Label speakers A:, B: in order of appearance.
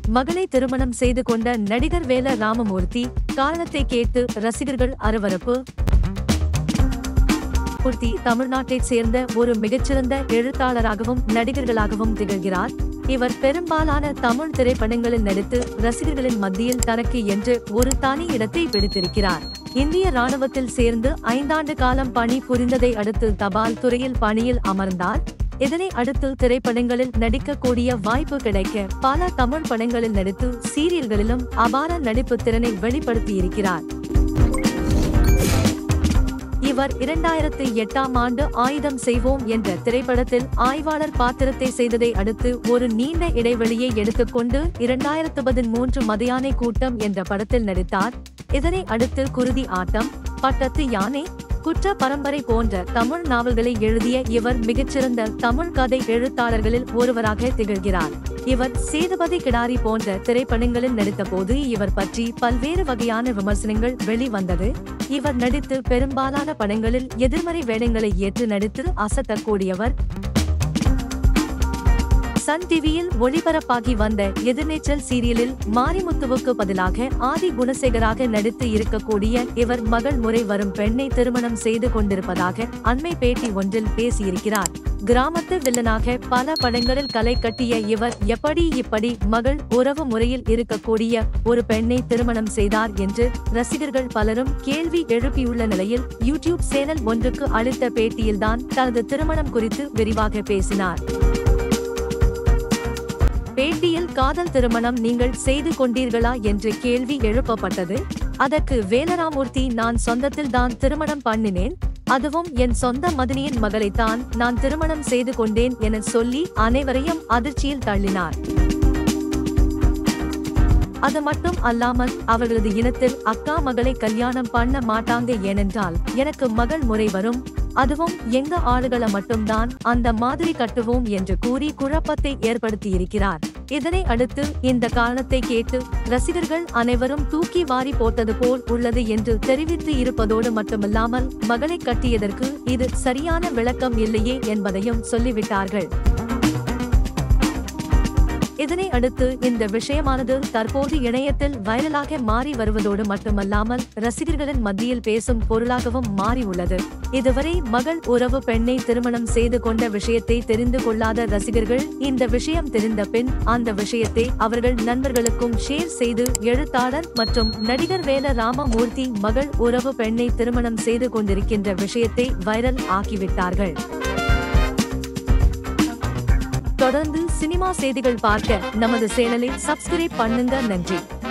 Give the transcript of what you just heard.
A: மகளை திருமணம் செய்து கொண்ட நடிகர் வேல ராமமூர்த்தி காரணத்தை கேட்டு ரசிகர்கள் அரவரப்பு மூர்த்தி தமிழ்நாட்டைச் சேர்ந்த ஒரு மிகச்சிறந்த எழுத்தாளராகவும் நடிகர்களாகவும் திகழ்கிறார் இவர் பெரும்பாலான தமிழ் திரைப்படங்களில் நடித்து ரசிகர்களின் மத்தியில் தனக்கு என்று ஒரு தனி இடத்தை பிடித்திருக்கிறார் இந்திய ராணுவத்தில் சேர்ந்து ஐந்தாண்டு காலம் பணி புரிந்ததை அடுத்து தபால் துறையில் பணியில் அமர்ந்தார் இதனை அடுத்து திரைப்படங்களில் நடிக்கக்கூடிய வாய்ப்பு கிடைக்க பல தமிழ் படங்களில் நடித்து சீரியல்களிலும் அபார நடிப்பு திறனை வெளிப்படுத்தியிருக்கிறார் இவர் இரண்டாயிரத்து எட்டாம் ஆண்டு ஆயுதம் செய்வோம் என்ற திரைப்படத்தில் ஆய்வாளர் பாத்திரத்தை செய்ததை அடுத்து ஒரு நீண்ட இடைவெளியை எடுத்துக்கொண்டு இரண்டாயிரத்து பதிமூன்று மதியானை கூட்டம் என்ற படத்தில் நடித்தார் இதனை அடுத்து குருதி ஆட்டம் பட்டத்து யானை குற்ற பரம்பரை போன்ற தமிழ் நாவல்களை எழுதிய இவர் மிகச்சிறந்த தமிழ் கதை எழுத்தாளர்களில் ஒருவராக திகழ்கிறார் இவர் சேதுபதி கிடாரி போன்ற திரைப்படங்களில் நடித்தபோது இவர் பற்றி பல்வேறு வகையான விமர்சனங்கள் வெளிவந்தது இவர் நடித்து பெரும்பாலான படங்களில் எதிர்மறை வேடங்களை ஏற்று நடித்து அசத்தக்கூடியவர் சன் டிவியில் ஒளிபரப்பாகி வந்த எதிர்நீச்சல் சீரியலில் மாரிமுத்துவுக்கு பதிலாக ஆதி குணசேகராக நடித்து இருக்கக்கூடிய இவர் மகள் முறை வரும் பெண்ணை திருமணம் செய்து கொண்டிருப்பதாக அண்மை பேட்டி ஒன்றில் பேசியிருக்கிறார் கிராமத்து வில்லனாக பல படங்களில் கலை கட்டிய இவர் எப்படி இப்படி மகள் உறவு முறையில் இருக்கக்கூடிய ஒரு பெண்ணை திருமணம் செய்தார் என்று ரசிகர்கள் பலரும் கேள்வி எழுப்பியுள்ள நிலையில் யூடியூப் சேனல் ஒன்றுக்கு அளித்த பேட்டியில்தான் தனது திருமணம் குறித்து விரிவாக பேசினார் பேட்டியில் காதல் திருமணம் நீங்கள் செய்து கொண்டீர்களா என்று கேள்வி எழுப்பப்பட்டது அதற்கு வேலராமூர்த்தி நான் சொந்தத்தில் தான் திருமணம் பண்ணினேன் அதுவும் என் சொந்த மதினியின் மகளைத்தான் நான் திருமணம் செய்து கொண்டேன் என சொல்லி அனைவரையும் அதிர்ச்சியில் தள்ளினார் அது மட்டும் அல்லாமல் அவர்களது இனத்தில் அக்கா மகளை கல்யாணம் பண்ண மாட்டாங்க ஏனென்றால் எனக்கு மகள் முறை வரும் அதுவும் எங்க ஆளுகளை மட்டும்தான் அந்த மாதிரி கட்டுவோம் என்று கூறி குழப்பத்தை ஏற்படுத்தியிருக்கிறார் இதனை அடுத்து இந்த காரணத்தை கேட்டு ரசிகர்கள் அனைவரும் தூக்கி வாரி போட்டது போல் உள்ளது என்று தெரிவித்து இருப்பதோடு மட்டுமல்லாமல் மகளை கட்டியதற்கு இது சரியான விளக்கம் இல்லையே என்பதையும் சொல்லிவிட்டார்கள் இதனை அடுத்து இந்த விஷயமானது தற்போது இணையத்தில் வைரலாக மாறி வருவதோடு மட்டுமல்லாமல் ரசிகர்களின் மத்தியில் பேசும் பொருளாகவும் மாறி உள்ளது இதுவரை மகள் உறவு பெண்ணை திருமணம் செய்து கொண்ட விஷயத்தை தெரிந்து கொள்ளாத ரசிகர்கள் இந்த விஷயம் தெரிந்த பின் அந்த விஷயத்தை அவர்கள் நண்பர்களுக்கும் ஷேர் செய்து எழுத்தாளர் மற்றும் நடிகர் வேல ராமமூர்த்தி மகள் உறவு பெண்ணை திருமணம் செய்து கொண்டிருக்கின்ற விஷயத்தை வைரல் ஆக்கிவிட்டார்கள் தொடர்ந்து சினிமா செய்திகள் பார்க்க நமது சேனலை சப்ஸ்கிரைப் பண்ணுங்க நன்றி